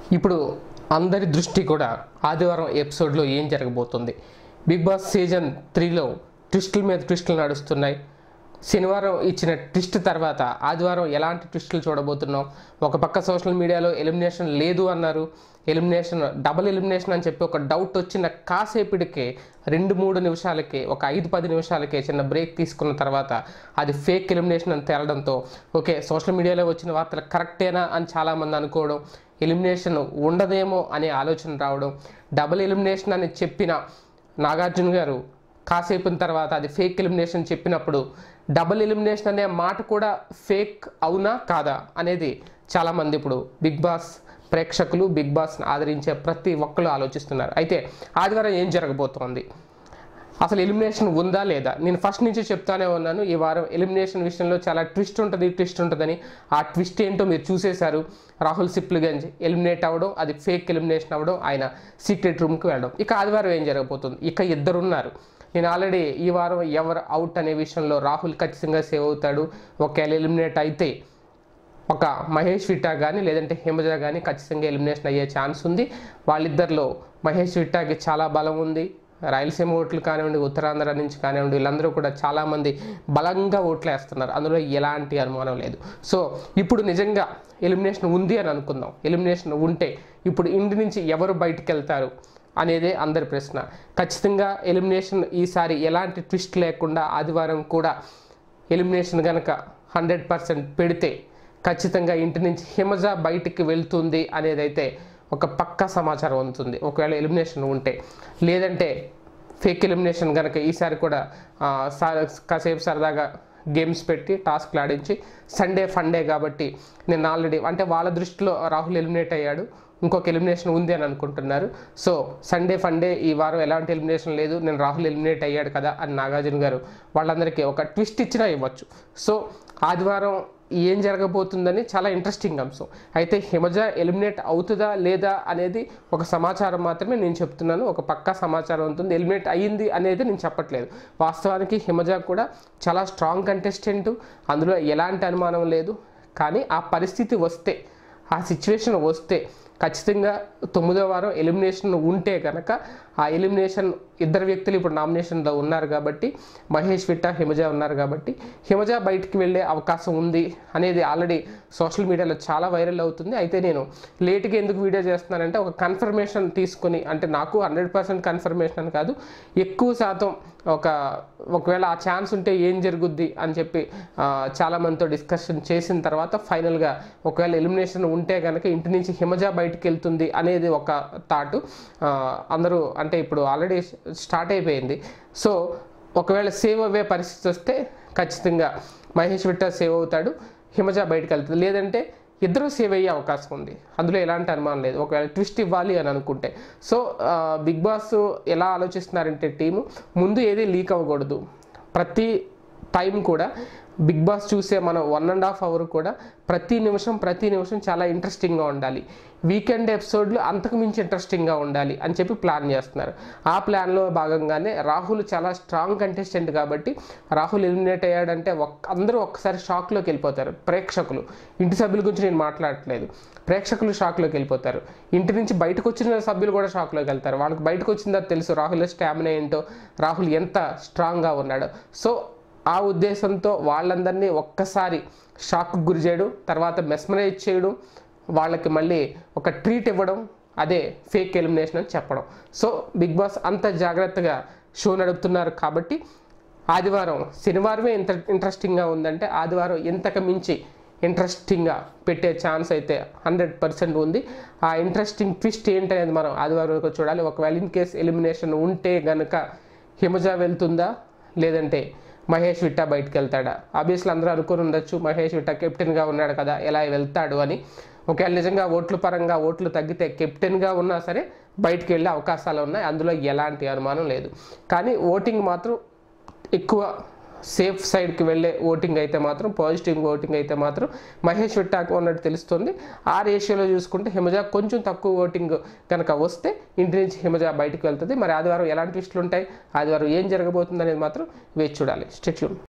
ఇప్పుడు అందరి దృష్టి కూడా ఆదివారం ఎపిసోడ్లో ఏం జరగబోతుంది బిగ్ బాస్ సీజన్ త్రీలో ట్విస్టుల మీద ట్విస్టులు నడుస్తున్నాయి శనివారం ఇచ్చిన ట్విస్ట్ తర్వాత ఆదివారం ఎలాంటి ట్విస్టులు చూడబోతున్నాం ఒక పక్క సోషల్ మీడియాలో ఎలిమినేషన్ లేదు అన్నారు ఎలిమినేషన్ డబుల్ ఎలిమినేషన్ అని చెప్పి ఒక డౌట్ వచ్చిన కాసేపటికే రెండు మూడు నిమిషాలకే ఒక ఐదు పది నిమిషాలకే చిన్న బ్రేక్ తీసుకున్న తర్వాత అది ఫేక్ ఎలిమినేషన్ అని తేలడంతో ఓకే సోషల్ మీడియాలో వచ్చిన వార్తలు కరెక్టేనా అని చాలామంది అనుకోవడం ఎలిమినేషన్ ఉండదేమో అనే ఆలోచన రావడం డబుల్ ఎలిమినేషన్ అని చెప్పిన నాగార్జున గారు కాసేపు తర్వాత అది ఫేక్ ఎలిమినేషన్ చెప్పినప్పుడు డబుల్ ఎలిమినేషన్ అనే మాట కూడా ఫేక్ అవునా కాదా అనేది చాలామంది ఇప్పుడు బిగ్ బాస్ ప్రేక్షకులు బిగ్ బాస్ని ఆదరించే ప్రతి ఒక్కరు ఆలోచిస్తున్నారు అయితే ఆదివారం ఏం జరగబోతోంది అసలు ఎలిమినేషన్ ఉందా లేదా నేను ఫస్ట్ నుంచి చెప్తానే ఉన్నాను ఈ వారం ఎలిమినేషన్ విషయంలో చాలా ట్విస్ట్ ఉంటుంది ట్విస్ట్ ఉంటుందని ఆ ట్విస్ట్ ఏంటో మీరు చూసేశారు రాహుల్ సిప్లిగంజ్ ఎలిమినేట్ అవ్వడం అది ఫేక్ ఎలిమినేషన్ అవ్వడం ఆయన సీక్రెట్ రూమ్కి వెళ్ళడం ఇక ఆదివారం ఏం జరగబోతుంది ఇక ఇద్దరు ఉన్నారు నేను ఆల్రెడీ ఈ వారం ఎవరు అవుట్ అనే విషయంలో రాహుల్ ఖచ్చితంగా సేవ్ అవుతాడు ఒకవేళ ఎలిమినేట్ అయితే ఒక మహేష్ విట్టా కానీ లేదంటే హిమజ కానీ ఖచ్చితంగా ఎలిమినేషన్ అయ్యే ఛాన్స్ ఉంది వాళ్ళిద్దరిలో మహేష్ విట్టాకి చాలా బలం ఉంది రాయలసీమ ఓట్లు కానివ్వండి ఉత్తరాంధ్ర నుంచి కానివ్వండి వీళ్ళందరూ కూడా చాలామంది బలంగా ఓట్లు వేస్తున్నారు అందులో ఎలాంటి అనుమానం లేదు సో ఇప్పుడు నిజంగా ఎలిమినేషన్ ఉంది అని అనుకుందాం ఎలిమినేషన్ ఉంటే ఇప్పుడు ఇంటి నుంచి ఎవరు బయటికి వెళ్తారు అనేదే అందరి ప్రశ్న ఖచ్చితంగా ఎలిమినేషన్ ఈసారి ఎలాంటి ట్విస్ట్ లేకుండా ఆదివారం కూడా ఎలిమినేషన్ కనుక హండ్రెడ్ పర్సెంట్ పెడితే ఖచ్చితంగా ఇంటి నుంచి హిమజ బయటికి వెళ్తుంది అనేదైతే ఒక పక్క సమాచారం ఉంటుంది ఒకవేళ ఎలిమినేషన్ ఉంటే లేదంటే ఫేక్ ఎలిమినేషన్ కనుక ఈసారి కూడా ఆ, సా- కాసేపు సరదాగా గేమ్స్ పెట్టి టాస్క్లు ఆడించి సండే ఫండే కాబట్టి నేను ఆల్రెడీ అంటే వాళ్ళ దృష్టిలో రాహుల్ ఎలిమినేట్ అయ్యాడు ఇంకొక ఎలిమినేషన్ ఉంది అని అనుకుంటున్నారు సో సండే ఫండే ఈ వారం ఎలాంటి ఎలిమినేషన్ లేదు నేను రాహుల్ ఎలిమినేట్ అయ్యాడు కదా అని నాగార్జున గారు వాళ్ళందరికీ ఒక ట్విస్ట్ ఇచ్చినా ఇవ్వచ్చు సో ఆదివారం ఏం జరగబోతుందని చాలా ఇంట్రెస్టింగ్ అంశం అయితే హిమజ ఎలిమినేట్ అవుతుందా లేదా అనేది ఒక సమాచారం మాత్రమే నేను చెప్తున్నాను ఒక పక్కా సమాచారం ఉంటుంది ఎలిమినేట్ అయ్యింది అనేది నేను చెప్పట్లేదు వాస్తవానికి హిమజ కూడా చాలా స్ట్రాంగ్ కంటెస్టెంట్ అందులో ఎలాంటి అనుమానం లేదు కానీ ఆ పరిస్థితి వస్తే ఆ సిచ్యువేషన్ వస్తే ఖచ్చితంగా తొమ్మిదో వారం ఎలిమినేషన్ ఉంటే కనుక ఆ ఎలిమినేషన్ ఇద్దరు వ్యక్తులు ఇప్పుడు నామినేషన్లో ఉన్నారు కాబట్టి మహేష్ విట్ట హిమజ ఉన్నారు కాబట్టి హిమజ బయటికి వెళ్ళే అవకాశం ఉంది అనేది ఆల్రెడీ సోషల్ మీడియాలో చాలా వైరల్ అవుతుంది అయితే నేను లేట్గా ఎందుకు వీడియో చేస్తున్నానంటే ఒక కన్ఫర్మేషన్ తీసుకొని అంటే నాకు హండ్రెడ్ పర్సెంట్ కన్ఫర్మేషన్ అని కాదు ఎక్కువ శాతం ఒక ఒకవేళ ఆ ఛాన్స్ ఉంటే ఏం జరుగుద్ది అని చెప్పి ఆ, చాలా మందితో డిస్కషన్ చేసిన తర్వాత ఫైనల్గా ఒకవేళ ఎలిమినేషన్ ఉంటే కనుక ఇంటి నుంచి హిమజ బయటికి వెళ్తుంది అనేది ఒక థాట్ అందరూ అంటే ఇప్పుడు ఆల్రెడీ స్టార్ట్ అయిపోయింది సో ఒకవేళ సేవ్ అయ్యే పరిస్థితి వస్తే ఖచ్చితంగా మహేష్ విట్ట సేవ్ అవుతాడు హిమజ బయటకు వెళ్తుంది లేదంటే ఇద్దరు సేవ్ అయ్యే అవకాశం ఉంది అందులో ఎలాంటి అనుమానం లేదు ఒకవేళ ట్విస్ట్ ఇవ్వాలి అని అనుకుంటే సో ఆ, బిగ్ బాస్ ఎలా ఆలోచిస్తున్నారంటే టీము ముందు ఏది లీక్ అవ్వకూడదు ప్రతి టైం కూడా బిగ్ బాస్ చూసే మనం వన్ అండ్ హాఫ్ అవర్ కూడా ప్రతి నిమిషం ప్రతి నిమిషం చాలా ఇంట్రెస్టింగ్గా ఉండాలి వీకెండ్ ఎపిసోడ్లు అంతకు మించి ఇంట్రెస్టింగ్గా ఉండాలి అని చెప్పి ప్లాన్ చేస్తున్నారు ఆ ప్లాన్లో భాగంగానే రాహుల్ చాలా స్ట్రాంగ్ కంటెస్టెంట్ కాబట్టి రాహుల్ ఎలిమినేట్ అయ్యాడంటే ఒక్క అందరూ ఒక్కసారి షాక్లోకి వెళ్ళిపోతారు ప్రేక్షకులు ఇంటి సభ్యుల గురించి నేను మాట్లాడట్లేదు ప్రేక్షకులు షాక్లోకి వెళ్ళిపోతారు ఇంటి నుంచి బయటకు వచ్చిన సభ్యులు కూడా షాక్లోకి వెళ్తారు వాళ్ళకి బయటకు వచ్చిందో తెలుసు రాహుల్ స్టామినా ఏంటో రాహుల్ ఎంత స్ట్రాంగ్గా ఉన్నాడో సో ఆ ఉద్దేశంతో వాళ్ళందరినీ ఒక్కసారి షాక్ గురి చేయడం తర్వాత మెస్మరైజ్ చేయడం వాళ్ళకి మళ్ళీ ఒక ట్రీట్ ఇవ్వడం అదే ఫేక్ ఎలిమినేషన్ అని చెప్పడం సో బిగ్ బాస్ అంత జాగ్రత్తగా షో నడుపుతున్నారు కాబట్టి ఆదివారం శనివారమే ఇంత ఇంట్రెస్టింగ్గా ఉందంటే ఆదివారం ఇంతకు మించి ఇంట్రెస్టింగ్గా పెట్టే ఛాన్స్ అయితే హండ్రెడ్ పర్సెంట్ ఉంది ఆ ఇంట్రెస్టింగ్ ట్విస్ట్ ఏంటనేది మనం ఆదివారం వరకు చూడాలి ఒకవేళ ఇన్ కేస్ ఎలిమినేషన్ ఉంటే గనుక హిమజ వెళ్తుందా లేదంటే మహేష్ విట్టా బయటకు వెళ్తాడా ఆబ్వియస్లీ అందరూ అనుకుని ఉండొచ్చు మహేష్ విట్టా కెప్టెన్గా ఉన్నాడు కదా ఎలా వెళ్తాడు అని ఒకవేళ నిజంగా ఓట్ల పరంగా ఓట్లు తగ్గితే కెప్టెన్గా ఉన్నా సరే బయటికి వెళ్ళే అవకాశాలు ఉన్నాయి అందులో ఎలాంటి అనుమానం లేదు కానీ ఓటింగ్ మాత్రం ఎక్కువ సేఫ్ సైడ్కి వెళ్ళే ఓటింగ్ అయితే మాత్రం పాజిటివ్ ఓటింగ్ అయితే మాత్రం మహేష్ విట్టాకు ఉన్నట్టు తెలుస్తుంది ఆ రేషియోలో చూసుకుంటే హిమజ కొంచెం తక్కువ ఓటింగ్ కనుక వస్తే ఇంటి నుంచి హిమజ బయటికి వెళ్తుంది మరి ఆదివారం ఎలాంటి ట్విస్టులు ఉంటాయి ఆదివారం ఏం జరగబోతుంది అనేది మాత్రం వేచి చూడాలి స్టెచ్యూన్